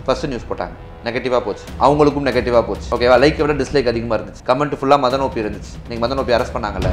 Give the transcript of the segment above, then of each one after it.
First news போட்டாங்க நெகட்டிவாக போச்சு அவங்களுக்கும் நெகட்டிவாக போச்சு ஓகேவா லைக் விட டிஸ்லைக் அதிகமாக இருந்துச்சு கமெண்ட் ஃபுல்லாக மதன் ஓபி இருந்துச்சு நீங்கள் மதன் ஓபி அரெஸ்ட் பண்ணாங்கல்ல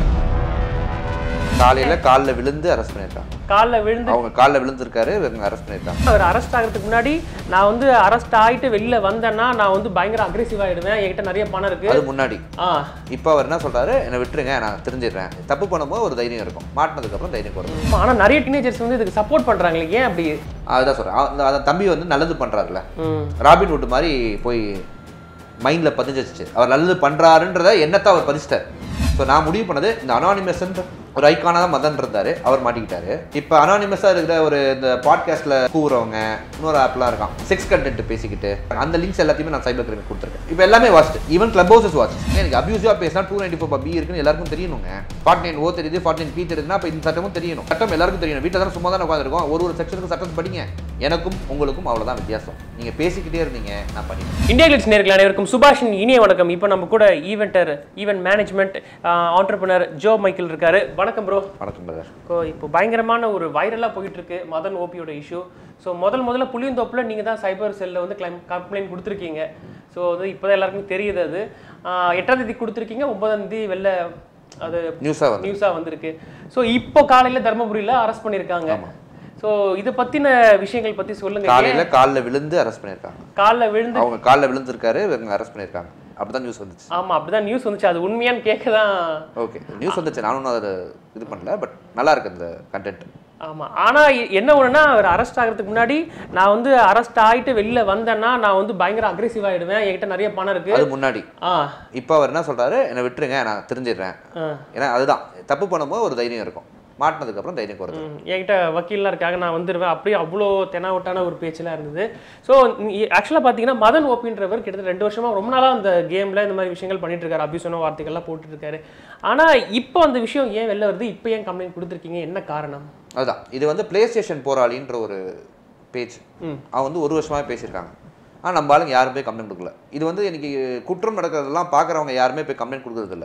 காலையில் காலில் விழுந்து அரெஸ்ட் பண்ணியிருக்காங்க காலில் விழுந்து அவங்க காலில் விழுந்திருக்காரு இவங்க அரெஸ்ட் பண்ணியிருக்காங்க அவர் அரெஸ்ட் ஆகிறதுக்கு முன்னாடி நான் வந்து அரெஸ்ட் ஆகிட்டு வெளில வந்தேன்னா நான் வந்து பயங்கர அக்ரெசிவ் ஆயிடுவேன் என்கிட்ட நிறைய பணம் இருக்கு அது முன்னாடி ஆ இப்போ அவர் என்ன சொல்றாரு என்னை விட்டுருங்க நான் தெரிஞ்சிடுறேன் தப்பு பண்ணும்போது ஒரு தைரியம் இருக்கும் மாட்டினதுக்கப்புறம் தைரியம் குறையும் ஆனா நிறைய டீனேஜர்ஸ் வந்து இதுக்கு சப்போர்ட் பண்றாங்களே ஏன் அப்படி அதுதான் சொல்கிறேன் அந்த அந்த தம்பி வந்து நல்லது பண்ணுறாருல ம் ராபின் வுட் மாதிரி போய் மைண்டில் பதிஞ்சிச்சு அவர் நல்லது பண்ணுறாருன்றத எண்ணத்தை அவர் பதிச்சிட்டார் ஸோ நான் முடிவு பண்ணது இந்த அனானிமஸ்ன்ற ஒரு ஐக்கானாக தான் மதன் இருந்தார் அவர் மாட்டிக்கிட்டாரு இப்போ அனானிமஸாக இருக்கிற ஒரு இந்த பாட்காஸ்ட்டில் கூவுறவங்க இன்னொரு ஆப்லாம் இருக்கான் செக்ஸ் கண்டென்ட் பேசிக்கிட்டு அந்த லிங்க்ஸ் எல்லாத்தையுமே நான் சைபர் கிரைம் கொடுத்துருக்கேன் இப்போ எல்லாமே watch even club houses watch எனக்கு அபியூசிவாக பேசினா டூ நைன்டி ஃபோர் பி இருக்குன்னு எல்லாருக்கும் தெரியணுங்க ஃபார்ட்டி நைன் ஓ தெரியுது ஃபார்ட்டி நைன் பி தெரியுதுன்னா அப்போ இந்த சட்டமும் தெரியணும் சட்டம் எல்லாருக்கும் தெரியணும் வீட்டில் தானே சும்மா தானே உட்காந்துருக்கோம் ஒரு ஒரு செக்ஷனுக்கு சட்டம் படிங்க எனக்கும் உங்களுக்கும் அவ்வளோதான் வித்தியாசம் நீங்கள் பேசிக்கிட்டே இருந்தீங்க நான் பண்ணிட்டேன் இந்தியா கிளிட்ஸ் நேர்கள் அனைவருக்கும் சுபாஷின் இனிய வணக்கம் இப்போ நம்ம கூட ஈவெண்டர் event management entrepreneur Joe Michael இருக்காரு வணக்கம் ப்ரோ வணக்கம் பிரதர் இப்போ பயங்கரமான ஒரு வைரலாக போயிட்டு இருக்கு மதன் ஓபியோட இஷ்யூ ஸோ முதல் முதல்ல புளியந்தோப்பில் நீங்கள் தான் சைபர் செல்லில் வந்து கிளைம் கம்ப்ளைண்ட் கொடுத்துருக்கீங்க ஸோ வந்து இப்போ தான் எல்லாருக்கும் தெரியுது அது ஆஹ் எட்டாம் தேதி கொடுத்துருக்கீங்க ஒன்பதாம் தேதி வெளில அது நியூஸாக வந்து நியூஸாக வந்திருக்கு ஸோ இப்போ காலையில் தருமபுரியில் அரெஸ்ட் பண்ணியிருக்காங்க ஸோ இதை பற்றின விஷயங்கள் பற்றி சொல்லுங்க காலையில் காலில் விழுந்து அரெஸ்ட் பண்ணியிருக்காங்க காலில் விழுந்து அவங்க காலில் விழுந்திருக்காரு இவங்க அரெஸ்ட் பண்ணியிருக்காங்க அப்படிதான் நியூஸ் வந்துச்சு ஆமா அப்படிதான் நியூஸ் வந்துச்சு அது உண்மையான்னு கேட்க தான் ஓகே நியூஸ் வந்துச்சு நானும் ஒன்றும் அதை இது பண்ணல பட் நல்லா இருக்கு அந்த கண்டென்ட் ஆமா ஆனா எ- என்ன ஒண்ணுன்னா அவர் அரெஸ்ட் ஆகிறதுக்கு முன்னாடி நான் வந்து அரெஸ்ட் ஆயிட்டு வெளில வந்தேன்னா நான் வந்து பயங்கர அக்ரெசிவ் ஆயிடுவேன் என்கிட்ட நிறைய பணம் இருக்கு அது முன்னாடி ஆ இப்போ அவர் என்ன சொல்றாரு என்னை விட்டுருங்க நான் தெரிஞ்சிடுறேன் ஆ. ஏன்னா அதுதான் தப்பு பண்ணும்போது ஒரு தைரியம் இருக்கும் மாட்டினதுக்கப்புறம் தைரியம் குறையும் ம், என்கிட்ட வக்கீல்லாம் இருக்காங்க நான் வந்துடுவேன் அப்படியே அவ்வளோ தெனாவட்டான ஒரு பேச்செல்லாம் இருந்தது ஸோ ஆக்சுவலாக பார்த்தீங்கன்னா மதன் ஓபின்றவர் கிட்டத்தட்ட ரெண்டு வருஷமா ரொம்ப நாளாக அந்த கேமில் இந்த மாதிரி விஷயங்கள் பண்ணிட்டு இருக்காரு அபியூசன வார்த்தைகள்லாம் போட்டுட்டு இருக்காரு ஆனால் இப்போ அந்த விஷயம் ஏன் வெளில வருது இப்போ ஏன் கம்ப்ளைண்ட் கொடுத்துருக்கீங்க என்ன காரணம் அதுதான் இது வந்து பிளே ஸ்டேஷன் போராளின்ற ஒரு பேஜ் ம். அவன் வந்து ஒரு வருஷமாவே பேசியிருக்காங்க ஆனால் நம்ம ஆளுங்க யாரும் போய் கம்ப்ளைண்ட் கொடுக்கல இது வந்து இன்னைக்கு குற்றம் நடக்கிறதெல்லாம் பார்க்குறவங்க யாருமே போய் கம்ப்ளைண்ட் கொடுக்கறதில்ல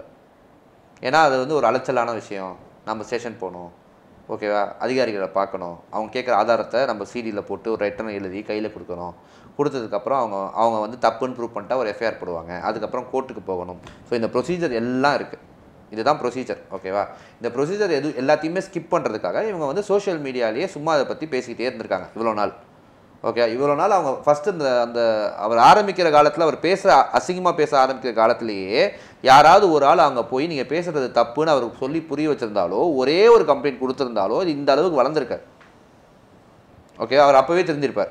ஏன்னா அது வந்து ஒரு அலைச்சலான விஷயம் நம்ம ஸ்டேஷன் போகணும் ஓகேவா அதிகாரிகளை பார்க்கணும் அவங்க கேட்குற ஆதாரத்தை நம்ம சிடியில் போட்டு ஒரு ரிட்டனை எழுதி கையில் கொடுக்கணும் கொடுத்ததுக்கப்புறம் அவங்க அவங்க வந்து தப்புன்னு ப்ரூவ் பண்ணிட்டா ஒரு எஃப்ஐஆர் போடுவாங்க அதுக்கப்புறம் கோர்ட்டுக்கு போகணும் ஸோ இந்த ப்ரொசீஜர் எல்லாம் இருக்குது இதுதான் ப்ரொசீஜர் ஓகேவா இந்த ப்ரொசீஜர் எது எல்லாத்தையுமே ஸ்கிப் பண்ணுறதுக்காக இவங்க வந்து சோஷியல் மீடியாலேயே சும்மா அதை பற்றி பேசிக்கிட்டே இருந்திருக்காங்க இவ்வளோ நாள் ஓகே இவ்வளோ நாள் அவங்க ஃபஸ்ட்டு இந்த அந்த அவர் ஆரம்பிக்கிற காலத்தில் அவர் பேச அசிங்கமாக பேச ஆரம்பிக்கிற காலத்திலேயே யாராவது ஒரு ஆள் அங்கே போய் நீங்கள் பேசுறது தப்புன்னு அவருக்கு சொல்லி புரிய வச்சிருந்தாலோ ஒரே ஒரு கம்ப்ளைண்ட் கொடுத்துருந்தாலோ இது இந்த அளவுக்கு வளர்ந்துருக்கார் ஓகே அவர் அப்போவே தெரிஞ்சிருப்பார்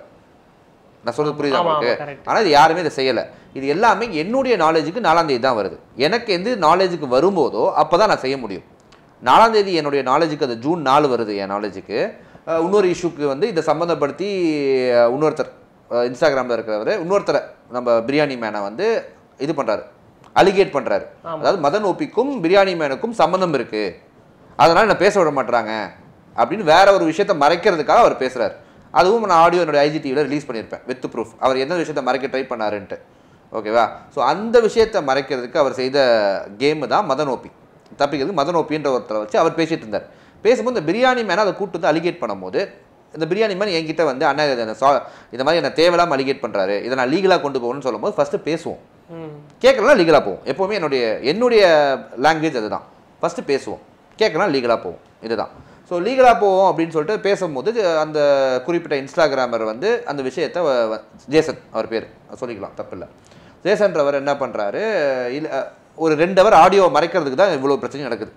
நான் சொல்றது புரியுதா ஆமா, உங்களுக்கு ஆமா, correct. ஆனால் இது யாருமே இதை செய்யலை இது எல்லாமே என்னுடைய நாலேஜுக்கு நாலாம் தேதி தான் வருது எனக்கு எந்த நாலேஜுக்கு வரும்போதோ அப்போ தான் நான் செய்ய முடியும் நாலாம் தேதி என்னுடைய நாலேஜுக்கு அது ஜூன் நாலு வருது என் நாலேஜுக்கு அஹ், இன்னொரு இஷ்யூக்கு வந்து இதை சம்மந்தப்படுத்தி அஹ், இன்னொருத்தர் இன்ஸ்டாகிராமில் இருக்கிறவர் இன்னொருத்தரை நம்ம பிரியாணி மேனை வந்து இது பண்ணுறாரு அலிகேட் பண்ணுறாரு ஆமா. அதாவது மதன் ஓபிக்கும் பிரியாணி மேனுக்கும் சம்மந்தம் இருக்குது அதனால் என்ன பேச விட மாட்றாங்க அப்படின்னு வேற ஒரு விஷயத்த மறைக்கிறதுக்காக அவர் பேசுறாரு அதுவும் நான் ஆடியோ என்னோட ஐஜிடிவியில் ரிலீஸ் பண்ணியிருப்பேன் வித் ப்ரூஃப் அவர் எந்த விஷயத்த மறைக்க ட்ரை பண்ணாருன்ட்டு ஓகேவா ஸோ அந்த விஷயத்தை மறைக்கிறதுக்கு அவர் செய்த கேமு தான் மதன் ஓபி தப்பிக்கிறதுக்கு மதன் ஓபின்ற ஒருத்தரை வச்சு அவர் பேசிட்டு இருந்தார் பேசும்போது இந்த பிரியாணி மேனை அதை கூட்டு வந்து அலிகேட் பண்ணும்போது இந்த பிரியாணி மேன் என்கிட்ட வந்து அண்ணா இதை என்ன சா- இந்த மாதிரி என்ன தேவையில்லாமல் அலிகேட் பண்ணுறாரு இதை நான் லீகலாக கொண்டு போகணும்னு சொல்லும்போது ஃபஸ்ட்டு பேசுவோம் ம் கேட்கலாம் லீகலாக போவோம் எப்போவுமே என்னுடைய என்னுடைய லாங்குவேஜ் அதுதான் ஃபஸ்ட்டு பேசுவோம் கேட்கலாம் லீகலாக போவோம் இதுதான் ஸோ லீகலாக போவோம் அப்படின்னு சொல்லிட்டு பேசும்போது அந்த குறிப்பிட்ட இன்ஸ்டாகிராமர் வந்து அந்த விஷயத்தை வ- வ- ஜேசன் அவர் பேர் சொல்லிக்கலாம் தப்பில்லை ஜேசன்றவர் என்ன பண்ணுறாரு இல்லை ஒரு ரெண்டு ஹவர் ஆடியோ மறைக்கிறதுக்கு தான் இவ்வளோ பிரச்சனை நடக்குது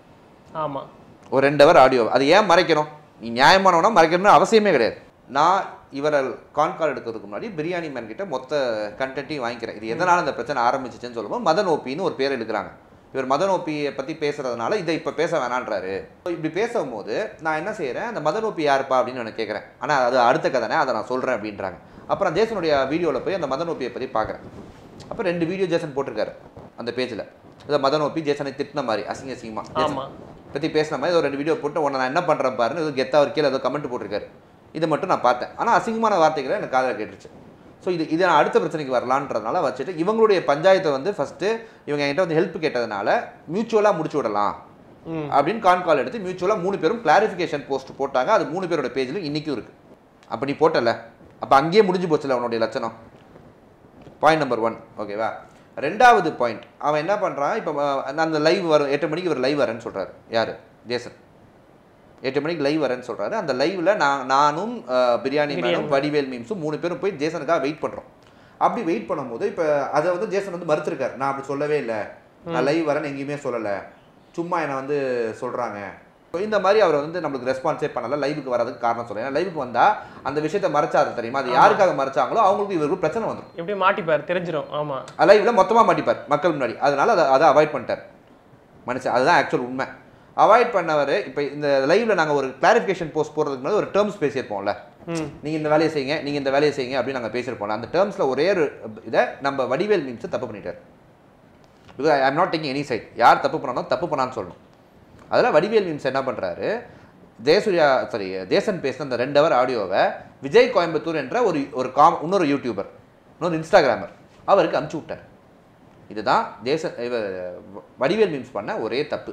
ஆமா ஒரு ரெண்டு ஹவர் ஆடியோ அது ஏன் மறைக்கணும் நீ நியாயமானவனா மறைக்கணும்னு அவசியமே கிடையாது நான் இவரை கான் கால் எடுக்கிறதுக்கு முன்னாடி பிரியாணி மேன் கிட்ட மொத்த கண்டென்ட்டையும் வாங்கிக்கிறேன் இது எதனால இந்த பிரச்சனை ஆரம்பிச்சிச்சுன்னு சொல்லும்போது மதன் ஓபின்னு ஒரு பேர் எடுக்கிறாங்க இவர் மதன் ஓபியை பற்றி பேசுறதுனால இதை இப்போ பேச வேணான்றாரு So, இப்படி பேசும்போது நான் என்ன செய்கிறேன் அந்த மதன் ஓபி யாருப்பா அப்படின்னு நான் கேட்குறேன் ஆனால் அது அடுத்த கதைனே அதை நான் சொல்கிறேன் அப்படின்றாங்க அப்புறம் ஜேசனுடைய வீடியோவில் போய் அந்த மதன் ஓபியை பற்றி பார்க்குறேன் அப்போ ரெண்டு வீடியோ ஜேசன் போட்டிருக்காரு அந்த பேஜில் இதை மதன் ஓபி ஜேசனை திட்டின மாதிரி அசிங்க அசிங்கமாக ஆமா பற்றி பேசின மாதிரி ஒரு ரெண்டு வீடியோ போட்டு உன்னை நான் என்ன பண்ணுறேன் பாருன்னு ஏதோ கெத்தா ஒரு கீழே ஏதோ கமெண்ட் போட்டிருக்காரு இதை மட்டும் நான் பார்த்தேன் ஆனால் அசிங்கமான வார்த்தைகளை எனக்கு காதில் கேட்டுருச்சு ஸோ இது இது நான் அடுத்த பிரச்சனைக்கு வரலான்றதுனால வச்சுட்டு இவங்களுடைய பஞ்சாயத்தை வந்து ஃபஸ்ட்டு இவங்க என்கிட்ட வந்து ஹெல்ப் கேட்டதுனால மியூச்சுவலாக முடிச்சு விடலாம் ம் அப்படின்னு கான் கால் எடுத்து மியூச்சுவலாக மூணு பேரும் கிளாரிஃபிகேஷன் போஸ்ட் போட்டாங்க அது மூணு பேரோட பேஜில் இன்றைக்கும் இருக்குது அப்போ நீ போட்டல அப்போ அங்கேயே முடிஞ்சு போச்சுல அவனுடைய லட்சணம் பாயிண்ட் நம்பர் ஒன் ஓகேவா ரெண்டாவது பாயிண்ட் அவன் என்ன பண்ணுறான் இப்போ அந்த லைவ் வரும் எட்டு மணிக்கு இவர் லைவ் வரேன்னு சொல்கிறாரு யார் ஜேசன் எட்டு மணிக்கு லைவ் வரேன்னு சொல்கிறாரு அந்த லைவில் நான் நானும் அஹ், பிரியாணி மேனும் வடிவேல் மீம்ஸும் மூணு பேரும் போய் ஜேசனுக்காக வெயிட் பண்ணுறோம் அப்படி வெயிட் பண்ணும்போது இப்போ அதை வந்து ஜேசன் வந்து மறுத்திருக்காரு நான் அப்படி சொல்லவே இல்லை நான் லைவ் வரேன்னு எங்கேயுமே சொல்லலை சும்மா என்னை வந்து சொல்கிறாங்க இந்த மாதிரி அவர் வந்து நம்மளுக்கு ரெஸ்பான்ஸே பண்ணல லைவுக்கு வரதுக்கு காரணம் சொல்றேன் ஏன்னா லைவுக்கு வந்தா அந்த விஷயத்தை மறைச்சாரு தெரியுமா அது யாருக்காக மறைச்சாங்களோ அவங்களுக்கு இவருக்கு பிரச்சனை வந்துடும் எப்படி மாட்டிப்பார் தெரிஞ்சிடும் ஆமா லைவ்ல மொத்தமா மாட்டிப்பார் மக்கள் முன்னாடி அதனால அதை அதை அவாய்ட் பண்ணிட்டார் மனுஷன் அதுதான் ஆக்சுவல் உண்மை அவாய்ட் பண்ணவர் இப்போ இந்த லைவ்ல நாங்க ஒரு கிளாரிஃபிகேஷன் போஸ்ட் போடுறதுக்கு முன்னாடி ஒரு டேர்ம்ஸ் பேசியிருப்போம்ல ம் நீங்க இந்த வேலையை செய்யுங்க நீங்க இந்த வேலையை செய்யுங்க அப்படின்னு நாங்க பேசியிருப்போம்ல அந்த டேர்ம்ஸ்ல ஒரே ஒரு இதை நம்ம வடிவேல் மீம்ஸ் தப்பு பண்ணிட்டார் because I am not taking any side யார் தப்பு பண்ணாலும் தப்பு பண்ணான்னு சொல்லணும் அதில் வடிவேல் மீம்ஸ் என்ன பண்ணுறாரு ஜெயசூர்யா சாரி ஜேசன் பேசின அந்த ரெண்டு ஹவர் ஆடியோவை விஜய் கோயம்புத்தூர் என்ற ஒரு ஒரு காம் இன்னொரு யூடியூபர் இன்னொரு இன்ஸ்டாகிராமர் அவருக்கு அனுப்பிச்சு விட்டார் இதுதான் ஜேசன் இவர் வடிவேல் மீம்ஸ் பண்ண ஒரே தப்பு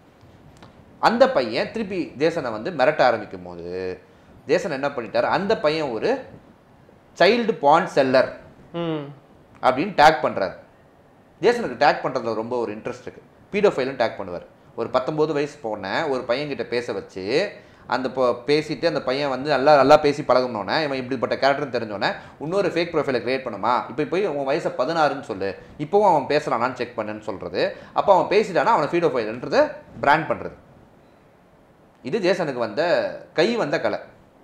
அந்த பையன் திருப்பி ஜேசனை வந்து மிரட்ட ஆரம்பிக்கும் போது ஜேசன் என்ன பண்ணிட்டார் அந்த பையன் ஒரு சைல்டு பாண்ட் செல்லர் ம் அப்படின்னு டேக் பண்ணுறாரு ஜேசனுக்கு டேக் பண்ணுறதுல ரொம்ப ஒரு இன்ட்ரெஸ்ட் இருக்குது பீடோஃபைலும் டேக் பண்ணுவார் ஒரு பத்தொம்போது வயசு போன ஒரு பையன்கிட்ட பேச வச்சு அந்த இப்போ பேசிட்டு அந்த பையன் வந்து நல்லா நல்லா பேசி பழகணுன்னே இவன் இப்படிப்பட்ட கேரக்டர்னு தெரிஞ்சோன்னே இன்னொரு ஃபேக் ப்ரொஃபைலை கிரியேட் பண்ணுமா இப்போ போய் உன் வயசை பதினாறுன்னு சொல்லு இப்போவும் அவன் பேசுகிறானான்னு செக் பண்ணுன்னு சொல்கிறது அப்போ அவன் பேசிட்டானா அவனை ஃபீடோஃபைல்ன்றது பிராண்ட் பண்ணுறது இது ஜேசனுக்கு வந்த கை வந்த கலை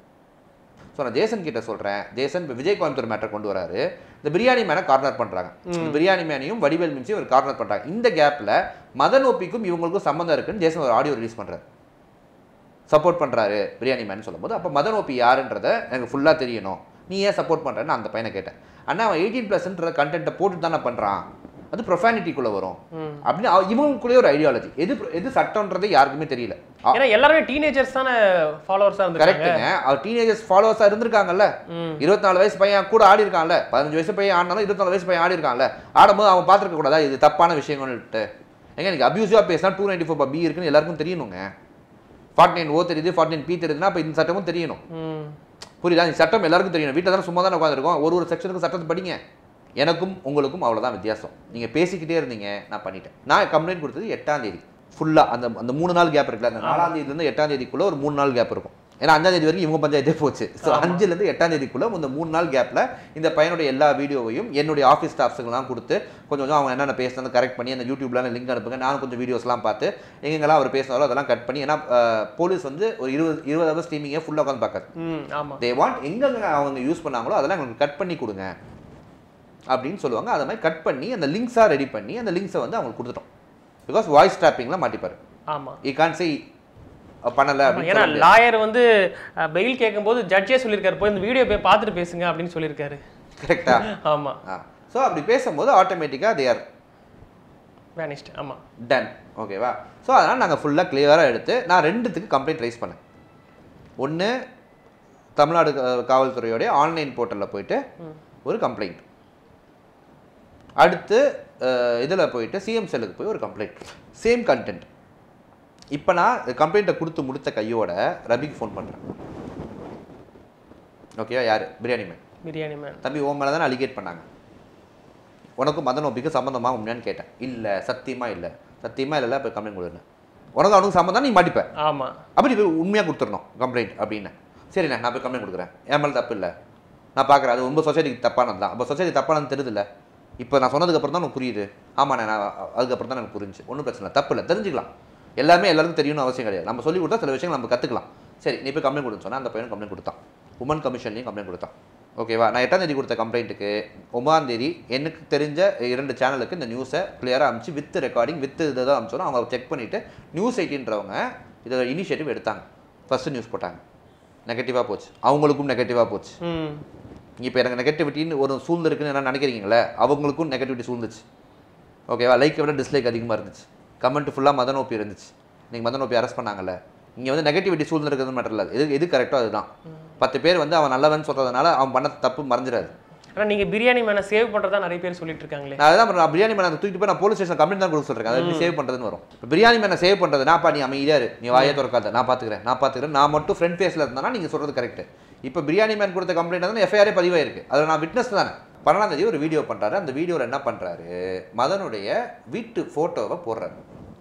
ஸோ நான் ஜேசன் கிட்ட சொல்கிறேன் ஜேசன் இப்போ விஜய் கோயம்புத்தூர் மேட்டர் கொண்டு வராரு இந்த பிரியாணி மேனை கார்னர் பண்ணுறாங்க இந்த பிரியாணி மேனையும் வடிவேல் மின்ஸையும் ஒரு கார்னர் பண்ணுறாங்க இந்த கேப்பில் மதன் ஓப்பிக்கும் இவங்களுக்கும் சம்மந்தம் இருக்குன்னு ஜேசன் ஒரு ஆடியோ ரிலீஸ் பண்ணுறாரு சப்போர்ட் பண்ணுறாரு பிரியாணி மேன் சொல்லும்போது அப்போ மதன் ஓபி யாருன்றதை எனக்கு ஃபுல்லாக தெரியணும் நீ ஏன் சப்போர்ட் பண்ணுறேன்னு அந்த பையனை கேட்டேன் அண்ணா அவன் எயிட்டீன் ப்ளஸ்ன்ற கண்டென்ட்டை போட்டு தானே பண்ணுறான் அது ப்ரொஃபானிட்டிக்குள்ளே வரும் ம். அப்படின்னு அவ- இவங்களுக்குள்ளேயே ஒரு ஐடியாலஜி எது எது சட்டம்ன்றது யாருக்குமே தெரியல அ- ஏன்னா எல்லாருமே டீனேஜர்ஸ் தானே ஃபாலோவர்ஸா இருந்திருக்காங்க கரெக்டுங்க அவர் டீனேஜர்ஸ் ஃபாலோவர்ஸாக இருந்திருக்காங்கல்ல ம் இருபத்தி நாலு வயசு பையன் கூட ஆடி இருக்கான்ல பதினஞ்சு வயசு பையன் ஆடினாலும் இருபத்தி நாலு வயசு பையன் ஆடி இருக்கான்ல ஆடும்போது அவன் பார்த்துருக்க கூடாதா இது தப்பான விஷயங்கள்ட்டு எங்க எனக்கு அபியூசிவாக பேசினா டூ நைன்டி ஃபோர் பி இருக்குன்னு எல்லாருக்கும் தெரியணுங்க ஃபார்ட்டி நைன் ஓ தெரியுது ஃபார்ட்டி நைன் பி தெரியுதுன்னா அப்போ இந்த சட்டமும் தெரியணும் ம் புரியுதா இந்த சட்டம் எல்லாருக்கும் தெரியணும் வீட்டில் தானே சும்மா தானே உட்காந்துருக்கோம் ஒரு ஒரு செக்ஷனுக்கு சட்டத்தை படிங்க எனக்கும் உங்களுக்கும் அவ்வளோதான் வித்தியாசம் நீங்கள் பேசிக்கிட்டே இருந்தீங்க நான் பண்ணிட்டேன் நான் கம்ப்ளைண்ட் கொடுத்தது எட்டாம் தேதி ஃபுல்லாக அந்த அந்த மூணு நாள் கேப் இருக்குல்ல அந்த நாலாம் தேதியிலேருந்து எட்டாம் தேதிக்குள்ளே ஒரு மூணு நாள் கேப் இருக்கும் ஏன்னா அஞ்சாம் தேதி வரைக்கும் இவங்க பஞ்சாயத்தே போச்சு ஸோ அஞ்சுலேருந்து எட்டாம் தேதிக்குள்ளே இந்த மூணு நாள் கேப்பில் இந்த பையனுடைய எல்லா வீடியோவையும் என்னுடைய ஆஃபீஸ் ஸ்டாஃப்ஸுங்கெல்லாம் கொடுத்து கொஞ்சம் கொஞ்சம் அவங்க என்னென்ன பேசுனது கரெக்ட் பண்ணி அந்த யூடியூப்லாம் லிங்க் அனுப்புங்க நானும் கொஞ்சம் வீடியோஸ்லாம் பார்த்து எங்கெங்கெல்லாம் அவர் பேசினாரோ அதெல்லாம் கட் பண்ணி ஏன்னா போலீஸ் வந்து ஒரு இருபது இருபது ஹவர் ஸ்ட்ரீமிங்கை ஃபுல்லாக உட்காந்து பார்க்காது ம் ஆமா தே வாண்ட் எங்கெங்க அவங்க யூஸ் பண்ணாங்களோ அதெல்லாம் எங்களுக்கு கட் பண்ணி கொடுங்க அப்படின்னு சொல்லுவாங்க அதை மாதிரி கட் பண்ணி அந்த லிங்க்ஸாக ரெடி பண்ணி அந்த லிங்க்ஸை வந்து அவங்களுக்கு கொடுத்துட்டோம் பிகாஸ் வாய்ஸ் ட்ராப்பிங்லாம் மாட்டிப்பார் ஆமா ஈ கான் சே பண்ணலை ஆமா, அப்படின்னு ஏன்னா சொல்ல முடியாது. லாயர் வந்து பெயில் கேட்கும்போது ஜட்ஜே சொல்லியிருக்காரு போய் இந்த வீடியோ போய் பார்த்துட்டு பேசுங்க அப்படின்னு சொல்லியிருக்காரு கரெக்டா ஆமா ஆ ஸோ அப்படி பேசும்போது ஆட்டோமேட்டிக்காக தே ஆர் வேனிஸ்ட் ஆமா டன் ஓகேவா ஸோ அதனால் நாங்கள் ஃபுல்லாக கிளியராக எடுத்து நான் ரெண்டுத்துக்கு கம்ப்ளைண்ட் ரைஸ் பண்ணேன் ஒன்று தமிழ்நாடு கா- காவல்துறையோடைய ஆன்லைன் போர்ட்டலில் போயிட்டு ஒரு கம்ப்ளைண்ட் அடுத்து இதில் போயிட்டு சிஎம் செல்லுக்கு போய் ஒரு கம்ப்ளைண்ட் சேம் கண்டென்ட் இப்போ நான் கம்ப்ளைண்ட்டை கொடுத்து முடித்த கையோட ரபிக்கு ஃபோன் பண்ணுறேன் ஓகேவா யார் பிரியாணி மேன் பிரியாணி மேன் தம்பி உன் மேலே தானே அலிகேட் பண்ணாங்க உனக்கும் மதன் ஒப்பிக்கும் சம்மந்தமா உண்மையான்னு கேட்டேன் இல்லை சத்தியமா இல்லை சத்தியமா இல்லைல்ல இப்போ கம்ப்ளைண்ட் கொடுன்னு உனக்கு அவனுக்கு சம்மந்தம் நீ மாட்டிப்ப ஆமா அப்படி போய் உண்மையாக கொடுத்துடணும் கம்ப்ளைண்ட் அப்படின்னு சரிண்ணே நான் போய் கம்ப்ளைண்ட் கொடுக்குறேன் என் மேலே தப்பு இல்லை நான் பார்க்குறேன் அது ரொம்ப சொசைட்டிக்கு தப்பானது தான் அப்போ சொசைட்டி தப்பானது தெரியுதுல்ல இப்போ நான் சொன்னதுக்கப்புறம் தான் உனக்கு புரியுது ஆமாண்ணே நான் அதுக்கப்புறம் தான் எனக்கு புரிஞ்சு ஒன்றும் பிரச்சனை இல்லை தப்பு இல்லை தெரிஞ்சுக்கலாம் எல்லாமே எல்லாருக்கும் தெரியணும்னு அவசியம் கிடையாது நம்ம சொல்லி கொடுத்தா சில விஷயங்கள் நம்ம கற்றுக்கலாம் சரி நீ போய் கம்ப்ளைண்ட் கொடுன்னு சொன்னா அந்த பையனும் கம்ப்ளைண்ட் கொடுத்தான் உமன் கமிஷன்லையும் கம்ப்ளைண்ட் கொடுத்தான் ஓகேவா நான் எட்டாம் தேதி கொடுத்த கம்ப்ளைண்ட்டுக்கு ஒன்பதாம் தேதி எனக்கு தெரிஞ்ச இரண்டு சேனலுக்கு இந்த நியூஸை கிளியராக அமிச்சு வித் ரெக்கார்டிங் வித் இதை தான் அமிச்சோம் அவங்க செக் பண்ணிவிட்டு நியூஸ் எயிட்டின்றவங்க இதை இனிஷியேட்டிவ் எடுத்தாங்க ஃபஸ்ட்டு நியூஸ் போட்டாங்க நெகட்டிவாக போச்சு அவங்களுக்கும் நெகட்டிவாக போச்சு ம் இப்போ எனக்கு நெகட்டிவிட்டின்னு ஒரு சூழ்ந்திருக்குன்னு என்ன நினைக்கிறீங்களே அவங்களுக்கும் நெகட்டிவிட்டி சூழ்ந்துச்சு ஓகேவா லைக்கை விட டிஸ்லைக் அதிகமாக இருந்துச்சு கமெண்ட் ஃபுல்லாக மதன் ஓப்பி இருந்துச்சு நீங்கள் மதன் ஓப்பி அரெஸ்ட் பண்ணாங்கல்ல இங்கே வந்து நெகட்டிவிட்டி சூழ்ந்திருக்கிறது மட்டும் இல்லை எது எது கரெக்டோ அதுதான் பத்து பேர் வந்து அவன் நல்லவன் சொல்கிறதுனால அவன் பண்ண தப்பு மறைஞ்சிடாது ஆனா நீங்க பிரியாணி மேனை சேவ் பண்றதா நிறைய பேர் சொல்லிட்டு இருக்காங்களே நான் அதான் நான் பிரியாணி மேனை தூக்கிட்டு போய் நான் போலீஸ் ஸ்டேஷன் கம்ப்ளைண்ட் தான் கொடுக்க சொல்கிறேன் அதை எப்படி சேவ் பண்ணுறதுன்னு வரும் இப்போ பிரியாணி மேனை சேவ் பண்ணுறது நான்ப்பா நீ அமைதியா இரு நீ வாயே திறக்காத நான் பார்த்துக்கிறேன் நான் பார்த்துக்கிறேன் நான் மட்டும் ஃப்ரண்ட் ஃபேஸில் இருந்தானா நீங்கள் சொல்கிறது கரெக்ட் இப்போ பிரியாணி மேன் கொடுத்த கம்ப்ளைண்ட் வந்து எஃப்ஐஆரே பதிவாயிருக்கு அதில் நான் விட்னஸ் தானே பன்னெண்டாம் தேதி ஒரு வீடியோ பண்ணுறாரு அந்த வீடியோவில் என்ன பண்ணுறாரு மதனுடைய வீட்டு ஃபோட்டோவை போடுறாரு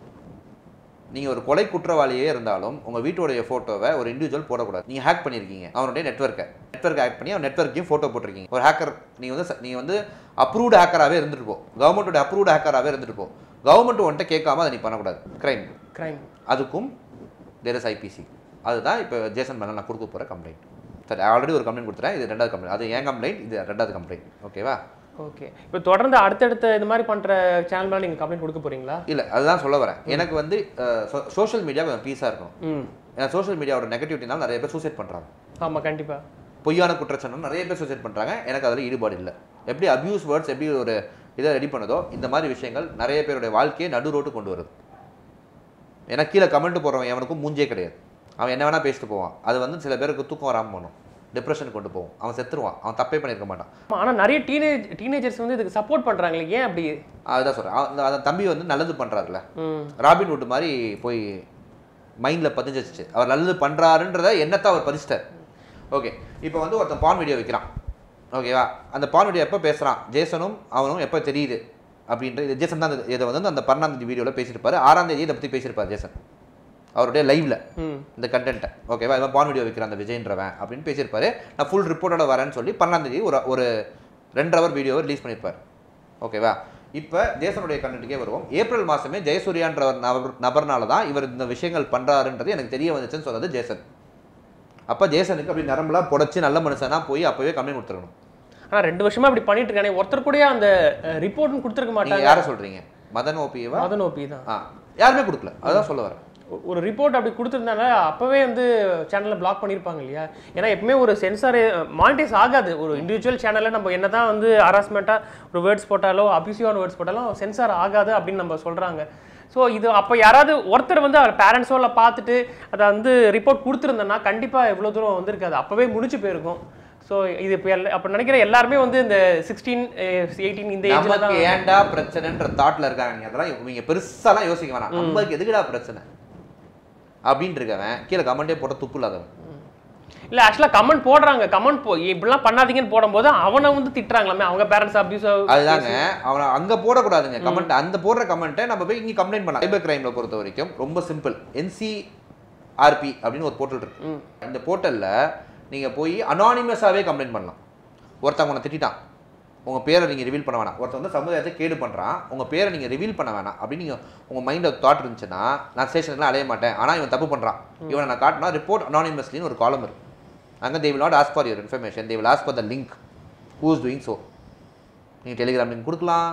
நீங்கள் ஒரு கொலை குற்றவாளியே இருந்தாலும் உங்கள் வீட்டுடைய ஃபோட்டோவை ஒரு இண்டிவிஜுவல் போடக்கூடாது நீங்கள் ஹேக் பண்ணியிருக்கீங்க அவனுடைய நெட்ஒர்க்கை நெட்ஒர்க் ஹேக் பண்ணி அவன் நெட்ஒர்க்கையும் ஃபோட்டோ போட்டிருக்கீங்க ஒரு ஹேக்கர் நீங்கள் வந்து நீங்கள் வந்து அப்ரூவ்டு ஹேக்கராகவே இருந்துட்டு போ கவர்மெண்ட்டோட அப்ரூவ்டு ஹேக்கராகவே இருந்துட்டு போ கவர்மெண்ட் உன்ட்ட கேட்காம அதை நீ பண்ணக்கூடாது கிரைம் கிரைம் அதுக்கும் தேர் இஸ் ஐபிசி அதுதான் இப்போ ஜேசன் மேலே நான் கொடுக்க போகிற கம்ப்ளைண்ட் சரி ஆல்ரெடி ஒரு கம்ப்ளைண்ட் கொடுத்துறேன் இது ரெண்டாவது கம்ப்ளைண்ட் அது என் கம்ப்ளைண்ட் இது ரெண்டாவது கம்ப்ளைண்ட் ஓகேவா ஓகே இப்போ தொடர்ந்து அடுத்தடுத்த இது மாதிரி பண்ணுற சேனல் மேலே நீங்கள் கம்ப்ளைண்ட் கொடுக்க போறீங்களா இல்லை அதுதான் சொல்ல வரேன் எனக்கு வந்து சோஷியல் மீடியா கொஞ்சம் பீஸாக இருக்கணும் ம் ஏன்னா சோஷியல் மீடியாவோட நெகட்டிவிட்டினால நிறைய பேர் சூசைட் பண்ணுறாங்க ஆமாம் கண்டிப்பாக பொய்யான குற்றச்சாட்டு நிறைய பேர் சூசைட் பண்ணுறாங்க எனக்கு அதில் ஈடுபாடு இல்லை எப்படி அபியூஸ் வேர்ட்ஸ் எப்படி ஒரு இதை ரெடி பண்ணுதோ இந்த மாதிரி விஷயங்கள் நிறைய பேருடைய வாழ்க்கையை நடு ரோட்டு கொண்டு வருது ஏன்னா கீழே கமெண்ட் போடுறவன் எவனுக்கும் மூஞ்சே கிடையாது அவன் என்ன வேணால் பேசிட்டு போவான் அது வந்து சில பேருக்கு தூக்கம் வராமல் போகணும் டிப்ரெஷன் கொண்டு போகும் அவன் செத்துருவான் அவன் தப்பே பண்ணியிருக்க மாட்டான் ஆனால் நிறைய டீனேஜ் டீனேஜர்ஸ் வந்து இதுக்கு சப்போர்ட் பண்ணுறாங்களே ஏன் அப்படி அதுதான் சொல்கிறேன் அந்த தம்பி வந்து நல்லது பண்ணுறாருல ம் ராபின் வுட் மாதிரி போய் மைண்டில் பதிஞ்சிச்சு அவர் நல்லது பண்ணுறாருன்றத எண்ணத்தை அவர் பதிச்சிட்டார் ஓகே இப்போ வந்து ஒருத்தன் பான் வீடியோ வைக்கிறான் ஓகேவா அந்த பான் வீடியோ எப்போ பேசுகிறான் ஜேசனும் அவனும் எப்போ தெரியுது அப்படின்ற இது ஜேசன் தான் இந்த- இதை வந்து அந்த பன்னெண்டாம் தேதி வீடியோவில் பேசியிருப்பாரு ஆறாம் தேதி இதை பற்றி பேசியிருப்பார் ஜேசன் அவருடைய லைவ்ல ம் இந்த கண்டென்ட்டை ஓகேவா இவன் பான் வீடியோ வைக்கிறான் அந்த விஜய்ன்றவன் அப்படின்னு பேசியிருப்பாரு நான் ஃபுல் ரிப்போர்ட்டோட வரேன்னு சொல்லி பன்னெண்டாம் தேதி ஒரு ஒரு ரெண்டு ஹவர் வீடியோவை ரிலீஸ் பண்ணியிருப்பார் ஓகேவா இப்போ ஜேசனுடைய கண்டென்ட்டுக்கே வருவோம் ஏப்ரல் மாதமே ஜெயசூர்யான்ற ஒரு நபர் நபர்னால தான் இவர் இந்த விஷயங்கள் பண்ணுறாருன்றது எனக்கு தெரிய வந்துச்சுன்னு சொன்னது ஜேசன் அப்போ ஜேசனுக்கு அப்படி நரம்புலாம் புடைச்சி நல்ல மனுஷனா போய் அப்போவே கம்ப்ளைண்ட் கொடுத்துருக்கணும் ஆனால் ரெண்டு வருஷமா இப்படி பண்ணிட்டு இருக்கானே ஒருத்தர் கூட அந்த ரிப்போர்ட்னு கொடுத்துருக்க நீங்கள் மாட்டாங்க யாரை சொல்கிறீங்க மதன் ஓபியவா மதன் ஓபி தான் ஆ யாருமே கொடுக்கல அதுதான் சொல்ல வரேன் ஒ- ஒரு ரிப்போர்ட் அப்படி கொடுத்துருந்தாங்க அப்போவே வந்து சேனலை பிளாக் பண்ணியிருப்பாங்க இல்லையா ஏன்னா எப்பவுமே ஒரு சென்சார் மானிட்டைஸ் ஆகாது ஒரு இண்டிவிஜுவல் சேனலில் நம்ம என்ன தான் வந்து ஹராஸ்மெண்ட்டாக ஒரு வேர்ட்ஸ் போட்டாலோ அபியூசிவான வேர்ட்ஸ் போட்டாலும் சென்சார் ஆகாது அப்படின்னு நம்ம சொல்கிறாங்க ஸோ இது அப்போ யாராவது ஒருத்தர் வந்து அவர் பேரண்ட்ஸோ இல்லை பார்த்துட்டு அதை வந்து ரிப்போர்ட் கொடுத்துருந்தேன்னா கண்டிப்பாக எவ்வளோ தூரம் வந்திருக்காது அப்போவே முடிச்சு போயிருக்கும் ஸோ இது இப்போ எல்லா அப்போ நினைக்கிற எல்லாருமே வந்து இந்த சிக்ஸ்டீன் எயிட்டீன் இந்த ஏஜில் நமக்கு தான் ஏன்டா பிரச்சனைன்ற தாட்ல இருக்காங்க அதெல்லாம் இவங்க பெருசாலாம் யோசிக்க வேணாம் நமக்கு எதுக்குடா பிரச்சனை அப்படின்னு இருக்கவன் கீழே கமெண்டே போட்ட துப்பு இல்லாதவன் இல்ல ஆக்சுவலா கமெண்ட் போடுறாங்க கமெண்ட் போ இப்படிலாம் பண்ணாதீங்கன்னு போடும்போது அவனை வந்து திட்டுறாங்களாமே அவங்க பேரண்ட்ஸ் அபியூஸ் அதுதாங்க அவனை அங்க போடக்கூடாதுங்க கமெண்ட் அந்த போடுற கமெண்ட்டை நம்ம போய் இங்க கம்ப்ளைண்ட் பண்ணலாம் சைபர் கிரைம்ல பொறுத்த வரைக்கும் ரொம்ப சிம்பிள் என்சிஆர்பி அப்படின்னு ஒரு போர்ட்டல் இருக்கு இந்த போர்ட்டல்ல நீங்க போய் அனானிமஸாவே கம்ப்ளைண்ட் பண்ணலாம் ஒருத்தவங்க உன்னை திட்டான் உங்க பேரை நீங்க ரிவீல் பண்ண வேணாம் ஒருத்தன் வந்து சமுதாயத்தை கேடு பண்றான் உங்க பேரை நீங்க ரிவீல் பண்ண வேணாம் அப்படின்னு நீங்க உங்க மைண்ட்ல தாட் இருந்துச்சுன்னா நான் ஸ்டேஷனுக்குலாம் அலைய மாட்டேன் ஆனா இவன் தப்பு பண்றான் இவனை நான் காட்டினா ரிப்போர்ட் அனானிமஸ்லின்னு ஒரு காலம் இருக்கு அங்கே they will not ask for your information they will ask for the link who is doing so நீங்கள் டெலிகிராம் லிங்க் கொடுக்கலாம்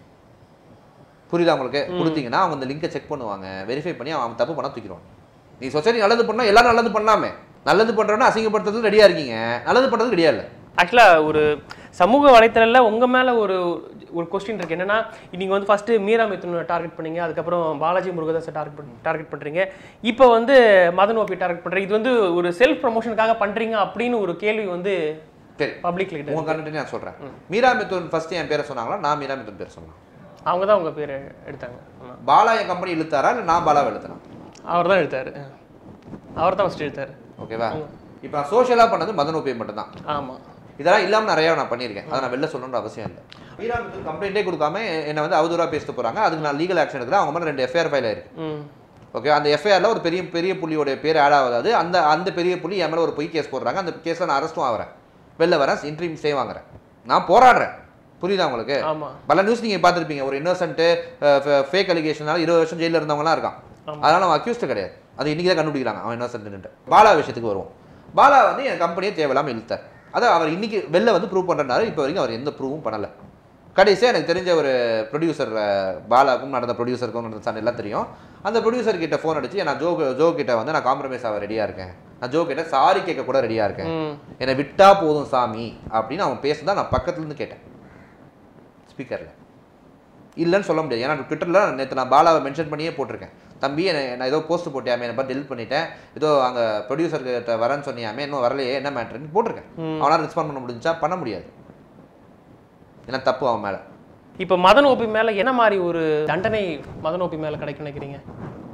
புரியுதா உங்களுக்கு கொடுத்தீங்கன்னா அவங்க அந்த லிங்கை செக் பண்ணுவாங்க வெரிஃபை பண்ணி அவன் தப்பு பண்ண தூக்கிடுவான் நீ சொசைட்டி நல்லது பண்ணா எல்லாரும் நல்லது பண்ணலாமே நல்லது பண்ணுறோன்னா அசிங்கப்படுத்துறது ரெடியாக இருக்கீங்க நல்லது பண்ணுறது ரெடியாக இல்லை ஆக்சுவலா ஒரு சமூக வலைத்தளத்துல உங்க மேல ஒரு ஒரு கொஸ்டின் இருக்கு என்னன்னா நீங்க வந்து ஃபர்ஸ்ட் மீரா மிதுன் டார்கெட் பண்ணீங்க அதுக்கப்புறம் பாலாஜி முருகதாஸை டார்கெட் பண்ணி டார்கெட் பண்றீங்க இப்போ வந்து மதன் ஓபி டார்கெட் பண்றீங்க இது வந்து ஒரு செல்ஃப் ப்ரமோஷனுக்காக பண்றீங்க அப்படின்னு ஒரு கேள்வி வந்து சரி பப்ளிக்ல கிட்ட உங்கள் கண்டுட்டு நான் சொல்கிறேன் மீரா மிதுன் ஃபஸ்ட்டு என் பேரை சொன்னாங்களா நான் மீரா மிதுன் பேர் சொன்னேன் அவங்க தான் உங்க பேர் எடுத்தாங்க ஆமா பாலா என் கம்பெனி இழுத்தாரா இல்லை நான் பாலாவை இழுத்தனா அவர் தான் எடுத்தாரு அவர் தான் ஃபர்ஸ்ட் எடுத்தாரு ஓகேவா இப்போ நான் சோஷியலாக பண்ணது மதன் ஓபியம் மட்டும்தான் ஆமா இதெல்லாம் இல்லாமல் நிறையா நான் பண்ணியிருக்கேன் அதை நான் வெளில சொல்லணுன்ற அவசியம் இல்லை மீராமுக்கு கம்ப்ளைண்ட்டே கொடுக்காம என்னை வந்து அவதூறாக பேசிட்டு போகிறாங்க அதுக்கு நான் லீகல் ஆக்ஷன் எடுக்கிறேன் அவங்க மேலே ரெண்டு எஃப்ஐஆர் ஃபைல் ஆயிருக்கு ம் ஓகே அந்த எஃப்ஐஆரில் ஒரு பெரிய பெரிய புள்ளியோட பேர் ஆட் ஆகாது அந்த அந்த பெரிய புள்ளி என் மேலே ஒரு பொய் கேஸ் போடுறாங்க அந்த கேஸில் நான் அரெஸ்ட்டும் ஆகிறேன் வெளில வரேன் இன்ட்ரீம் ஸ்டே வாங்குறேன் நான் போராடுறேன் புரியுதா உங்களுக்கு ஆமா பல நியூஸ் நீங்கள் பார்த்துருப்பீங்க ஒரு இன்னோசன்ட்டு ஃபேக் அலிகேஷனால இருபது வருஷம் ஜெயிலில் இருந்தவங்கலாம் இருக்கான் அதனால அவன் அக்யூஸ்டு கிடையாது அது இன்னைக்கு தான் கண்டுபிடிக்கிறாங்க அவன் இன்னோசன்ட்டு பாலா விஷயத்துக்கு வருவோம் பாலா வந்து என் கம்பெனியை தேவையில்லாமல் இழுத்தார் அதை அவர் இன்னைக்கு வெளில வந்து ப்ரூவ் பண்ணுறனாரு இப்போ வரைக்கும் அவர் எந்த ப்ரூவும் பண்ணலை கடைசியாக எனக்கு தெரிஞ்ச ஒரு ப்ரொடியூசர் பாலாக்கும் நடந்த ப்ரொடியூசருக்கும் நடந்த சண்டை எல்லாம் தெரியும் அந்த ப்ரொடியூசர் கிட்ட ஃபோன் அடிச்சு நான் ஜோ ஜோ கிட்ட வந்து நான் காம்ப்ரமைஸ் ஆக ரெடியாக இருக்கேன் நான் ஜோ கிட்ட சாரி கேட்க கூட ரெடியாக இருக்கேன் ம் என்னை விட்டா போதும் சாமி அப்படின்னு அவன் பேசுதான் நான் பக்கத்துலேருந்து கேட்டேன் ஸ்பீக்கரில் இல்லைன்னு சொல்ல முடியாது ஏன்னா ட்விட்டரில் நேற்று நான் பாலாவை மென்ஷன் பண்ணியே போட்டிருக்கேன் தம்பி என்னை நான் ஏதோ போஸ்ட் போட்டியாமே என்னை பார்த்து டெலிட் பண்ணிட்டேன் ஏதோ அங்கே ப்ரொடியூசர்கிட்ட வரேன்னு சொன்னியாமே இன்னும் வரலையே என்ன மேட்ருன்னு போட்டிருக்கேன் அவனால் ரெஸ்பாண்ட் பண்ண முடிஞ்சா பண்ண முடியாது ஏன்னா தப்பு அவன் மேலே இப்போ மதன் ஓபி மேல என்ன மாதிரி ஒரு தண்டனை மதன் ஓபி மேல கிடைக்கும் நினைக்கிறீங்க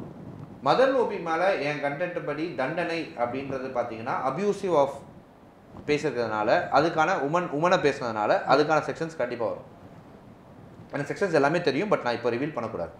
மதன் ஓபி மேலே என் கண்டென்ட் படி தண்டனை அப்படின்றது பார்த்தீங்கன்னா அபியூசிவ் ஆஃப் பேசியிருக்கிறதுனால அதுக்கான உமன் உமனை பேசுனதுனால அதுக்கான செக்ஷன்ஸ் கண்டிப்பாக வரும் எனக்கு செக்ஷன்ஸ் எல்லாமே தெரியும் பட் நான் இப்போ ரிவீல் பண்ணக்கூடாது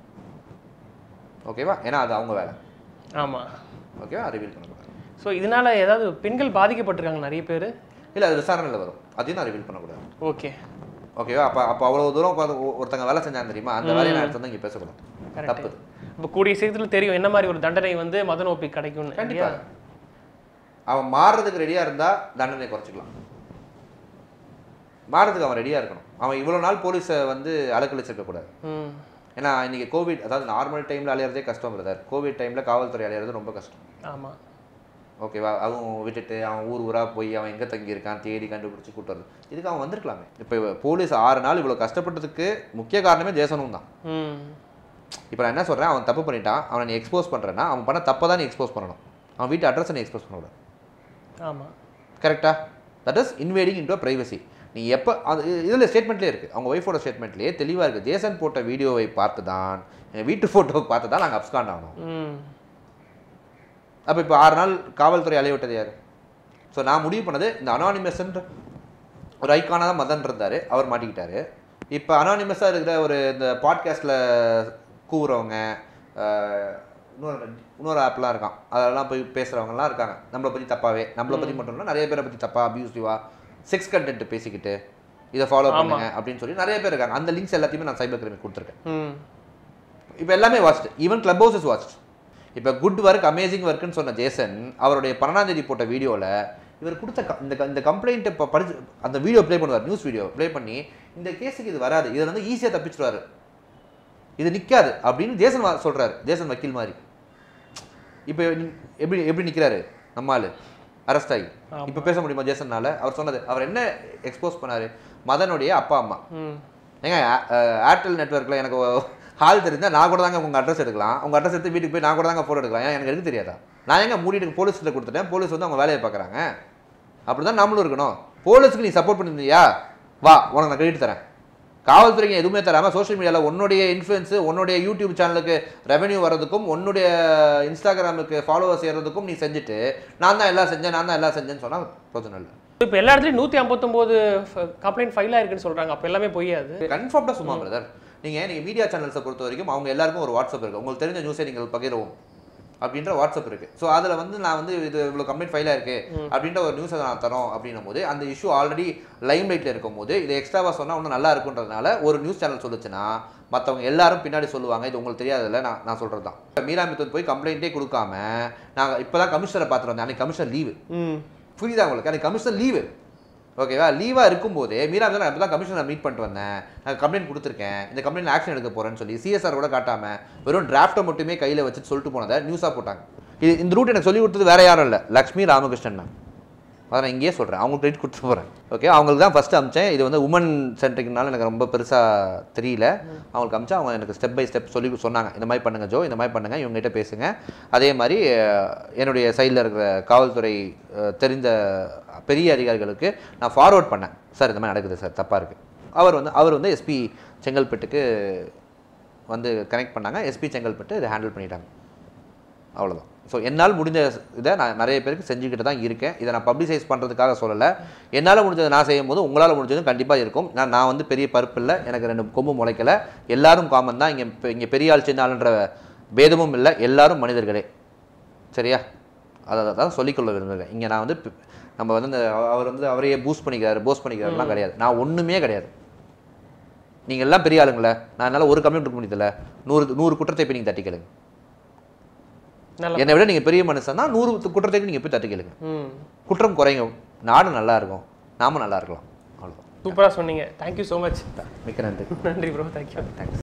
ஓகேவா ஏன்னா அது அவங்க வேலை ஆமா ஓகேவா ரிவீல் பண்ணக்கூடாது ஸோ இதனால ஏதாவது பெண்கள் பாதிக்கப்பட்டிருக்காங்க நிறைய பேர் இல்லை அது விசாரணையில் வரும் அதையும் நான் ரிவீல் பண்ணக்கூடாது ஓகே ஓகேவா அப்போ அப்போ அவ்வளோ தூரம் உட்காந்து ஒ- ஒருத்தங்க வேலை செஞ்சாங்க தெரியுமா அந்த வேலையை நான் எடுத்து வந்து இங்கே பேசக்கூடாது தப்பு இது. இப்போ கூடிய சீக்கிரத்தில் தெரியும் என்ன மாதிரி ஒரு தண்டனை வந்து மதன் ஓபி கிடைக்கும்னு கண்டிப்பா இல்லையா? அவன் மாறுறதுக்கு ரெடியாக இருந்தால் தண்டனை குறைச்சிக்கலாம் மாறுறதுக்கு அவன் ரெடியாக இருக்கணும் அவன் இவ்வளோ நாள் போலீஸை வந்து அலக்கழிச்சிருக்க கூடாது ம் ஏன்னா இன்னைக்கு கோவிட் அதாவது நார்மல் டைமில் அலையிறதே கஷ்டம் பிரதர் கோவிட் டைமில் காவல்துறை அலையிறது ரொம்ப கஷ்டம் ஆமா ஓகேவா அதுவும் விட்டுட்டு அவன் ஊர் ஊராக போய் அவன் எங்கே தங்கியிருக்கான் தேடி கண்டுபிடிச்சி கூட்டு வருது இதுக்கு அவன் வந்திருக்கலாமே இப்போ போலீஸ் ஆறு நாள் இவ்வளோ கஷ்டப்பட்டதுக்கு முக்கிய காரணமே ஜேசனும் தான் ம் இப்போ நான் என்ன சொல்கிறேன் அவன் தப்பு பண்ணிட்டான் அவனை நீ எக்ஸ்போஸ் பண்ணுறேன்னா அவன் பண்ண தப்பை தான் நீ எக்ஸ்போஸ் பண்ணணும் அவன் வீட்டு அட்ரஸை நீ எக்ஸ்போஸ் பண்ணக்கூடாது ஆமா கரெக்டா that is invading into privacy நீ எப்போ அது இதில் ஸ்டேட்மெண்ட்லேயே இருக்குது அவங்க ஒய்ஃபோட ஸ்டேட்மெண்ட்லேயே தெளிவாக இருக்குது ஜேசன் போட்ட வீடியோவை பார்த்து தான் எங்கள் வீட்டு ஃபோட்டோவை பார்த்து தான் நாங்கள் அப்ஸ்காண்ட் ஆனோம் ம் அப்போ இப்போ ஆறு நாள் காவல்துறை அலைய விட்டது யார் ஸோ நான் முடிவு பண்ணது இந்த அனானிமஸ்ன்ற ஒரு ஐக்கானாக தான் மதன் இருந்தார் அவர் மாட்டிக்கிட்டாரு இப்போ அனானிமஸாக இருக்கிற ஒரு இந்த பாட்காஸ்ட்டில் கூவுறவங்க ஆஹ், இன்னொரு இன்னொரு ஆப்லாம் இருக்கான் அதெல்லாம் போய் பேசுகிறவங்கலாம் இருக்காங்க நம்மளை பற்றி தப்பாவே நம்மளை பற்றி மட்டும் இல்லை நிறைய பேரை பற்றி தப்பா அபியூசிவா செக்ஸ் கண்டென்ட் பேசிக்கிட்டு இதை ஃபாலோ பண்ணுங்க அப்படின்னு சொல்லி நிறைய பேர் இருக்காங்க அந்த லிங்க்ஸ் எல்லாத்தையுமே நான் சைபர் கிரைம் கொடுத்துருக்கேன் ம் இப்போ எல்லாமே watched even club house is watched இப்போ குட் ஒர்க் அமேசிங் ஒர்க்குன்னு சொன்ன ஜேசன் அவருடைய பன்னெண்டாம் தேதி போட்ட வீடியோவில் இவர் கொடுத்த க- இந்த க- இந்த கம்ப்ளைண்ட்டை இப்போ படிச்சு அந்த வீடியோ ப்ளே பண்ணுவார் நியூஸ் வீடியோ ப்ளே பண்ணி இந்த கேஸுக்கு இது வராது இதில் வந்து ஈஸியாக தப்பிச்சிருவாரு இது நிற்காது அப்படின்னு ஜேசன் வா- சொல்றாரு ஜேசன் வக்கீல் மாதிரி இப்போ நீ- எப்படி எப்படி நிற்கிறாரு நம்ம ஆளு அரெஸ்ட் ஆகி இப்போ பேச முடியுமா ஜேசன்னால அவர் சொன்னது அவர் என்ன எக்ஸ்போஸ் பண்ணாரு மதனுடைய அப்பா அம்மா ம் ஏங்க ஏ- அஹ் ஏர்டெல் நெட்ஒர்க்கில் எனக்கு ஹால் தெரிஞ்சால் நான் கூட தாங்க உங்கள் அட்ரஸ் எடுக்கலாம் உங்கள் அட்ரஸ் எடுத்து வீட்டுக்கு போய் நான் கூட தாங்க ஃபோட்டோ எடுக்கலாம் ஏன் எனக்கு எடுக்க தெரியாதா நான் எங்க மூடிட்டு போலீஸ்கிட்ட கொடுத்துட்டேன் போலீஸ் வந்து அவங்க வேலையை பார்க்குறாங்க அப்படி தான் நம்மளும் இருக்கணும் போலீஸுக்கு நீ சப்போர்ட் பண்ணிருந்தியா வா உனக்கு நான் கிரெடிட் தரேன் காவல்துறைக்கு எதுவுமே தராமல் சோஷியல் மீடியாவில் உன்னுடைய இன்ஃப்ளூயன்ஸு உன்னுடைய யூடியூப் சேனலுக்கு ரெவென்யூ வர்றதுக்கும் உன்னுடைய இன்ஸ்டாகிராமுக்கு ஃபாலோவர்ஸ் ஏறதுக்கும் நீ செஞ்சுட்டு நான் தான் எல்லாம் செஞ்சேன் நான் தான் எல்லாம் செஞ்சேன்னு சொன்னால் பிரச்சனை இல்லை இப்போ எல்லா இடத்துலையும் நூற்றி ஐம்பத்தொம்போது கம்ப்ளைண்ட் ஃபைல் ஆயிருக்குன்னு சொல்றாங்க அப்போ எல்லாமே பொய்யாது கன்ஃபார்ம்டாக சும்மா பிரதர் நீங்கள் நீங்கள் மீடியா சேனல்ஸை பொறுத்த வரைக்கும் அவங்க எல்லாருக்கும் ஒரு வாட்ஸ்அப் இருக்குது உங்களுக்கு தெரிஞ்ச நியூஸை நீங்கள் பகிரவும் அப்படின்ற வாட்ஸ்அப் இருக்குது ஸோ அதில் வந்து நான் வந்து இது இவ்வளோ கம்ப்ளைண்ட் ஃபைலாக இருக்குது அப்படின்ற ஒரு நியூஸை நான் தரோம் அப்படின்னும் போது அந்த இஷ்யூ ஆல்ரெடி லைம் லைட்டில் இருக்கும் போது இது எக்ஸ்ட்ராவாக சொன்னால் இன்னும் நல்லா இருக்குன்றதுனால ஒரு நியூஸ் சேனல் சொல்லுச்சுன்னா மற்றவங்க எல்லாரும் பின்னாடி சொல்லுவாங்க இது உங்களுக்கு தெரியாதுல்ல நான் நான் சொல்கிறது தான் மீரா மித்தன் போய் கம்ப்ளைண்ட்டே கொடுக்காம நாங்கள் இப்போ தான் கமிஷனரை பார்த்துட்டு வந்தேன் அன்னைக்கு கமிஷனர் லீவு ம் புரியுதா உங்களுக்கு அன்னைக்கு கமிஷனர் லீவு ஓகேவா லீவாக இருக்கும்போது மீரா தான் நான் இப்போ தான் கமிஷனர் மீட் பண்ணிட்டு வந்தேன் நான் கம்ப்ளைண்ட் கொடுத்துருக்கேன் இந்த கம்ப்ளைண்ட் ஆக்ஷன் எடுக்க போகிறேன்னு சொல்லி சிஎஸ்ஆர் கூட காட்டாமல் வெறும் டிராஃப்ட்டை மட்டுமே கையில் வச்சு சொல்லிட்டு போனதை நியூஸாக போட்டாங்க இது இந்த ரூட் எனக்கு சொல்லி கொடுத்தது வேற யாரும் இல்லை லக்ஷ்மி ராமகிருஷ்ணன் மேம் அதை நான் இங்கேயே சொல்கிறேன் அவங்களுக்கு கிரெடிட் கொடுத்து போகிறேன் ஓகே அவங்களுக்கு தான் ஃபஸ்ட்டு அமிச்சேன் இது வந்து உமன் சென்ட்ரிக்னால எனக்கு ரொம்ப பெருசாக தெரியல அவங்களுக்கு அமிச்சா அவங்க எனக்கு ஸ்டெப் பை ஸ்டெப் சொல்லி சொன்னாங்க இந்த மாதிரி பண்ணுங்க ஜோ இந்த மாதிரி பண்ணுங்க இவங்ககிட்ட பேசுங்க அதே மாதிரி அஹ், என்னுடைய சைடில் இருக்கிற காவல்துறை அஹ், தெரிந்த பெரிய அதிகாரிகளுக்கு நான் ஃபார்வர்ட் பண்ணேன் சார் இந்த மாதிரி நடக்குது சார் தப்பாக இருக்குது அவர் வந்து அவர் வந்து எஸ்பி செங்கல்பட்டுக்கு வந்து கனெக்ட் பண்ணாங்க எஸ்பி செங்கல்பட்டு இதை ஹேண்டில் பண்ணிட்டாங்க அவ்வளோதான் ஸோ என்னால் முடிஞ்ச இதை நான் நிறைய பேருக்கு செஞ்சுக்கிட்டு தான் இருக்கேன் இதை நான் பப்ளிசைஸ் பண்ணுறதுக்காக சொல்லலை என்னால் முடிஞ்சதை நான் செய்யும் போது உங்களால் முடிஞ்சதும் கண்டிப்பாக இருக்கும் நான் நான் வந்து பெரிய பருப்பு இல்லை எனக்கு ரெண்டு கொம்பு முளைக்கல எல்லாரும் காமன் தான் இங்கே இங்கே பெரிய ஆள் சின்ன ஆளுன்ற பேதமும் இல்லை எல்லாரும் மனிதர்களே சரியா அதை தான் சொல்லிக்கொள்ள விரும்புகிறேன் இங்கே நான் வந்து பி- நம்ம வந்து இந்த அவ- அவர் வந்து அவரையே பூஸ்ட் பண்ணிக்கிறாரு போஸ்ட் பண்ணிக்கிறாருலாம் கிடையாது நான் ஒன்றுமே கிடையாது நீங்கள் எல்லாம் பெரிய ஆளுங்களே நான் என்னால் ஒரு கம்ப்ளைண்ட் கொடுக்க முடியல நூறு நூறு குற்றத்தை போய் நீங்கள் தட்டி கேளுங்க நல்ல என்னை விட நீங்கள் பெரிய மனுஷன்னா நூறு குற்றத்தைக்கு நீங்கள் போய் தட்டி கேளுங்க ம் குற்றம் குறைங்க நாடு நல்லா இருக்கும் நாம நல்லா இருக்கலாம் அவ்வளோதான் சூப்பராக சொன்னீங்க தேங்க்யூ ஸோ மச் மிக்க நன்றி நன்றி ப்ரோ தேங்க்யூ தேங்க்ஸ்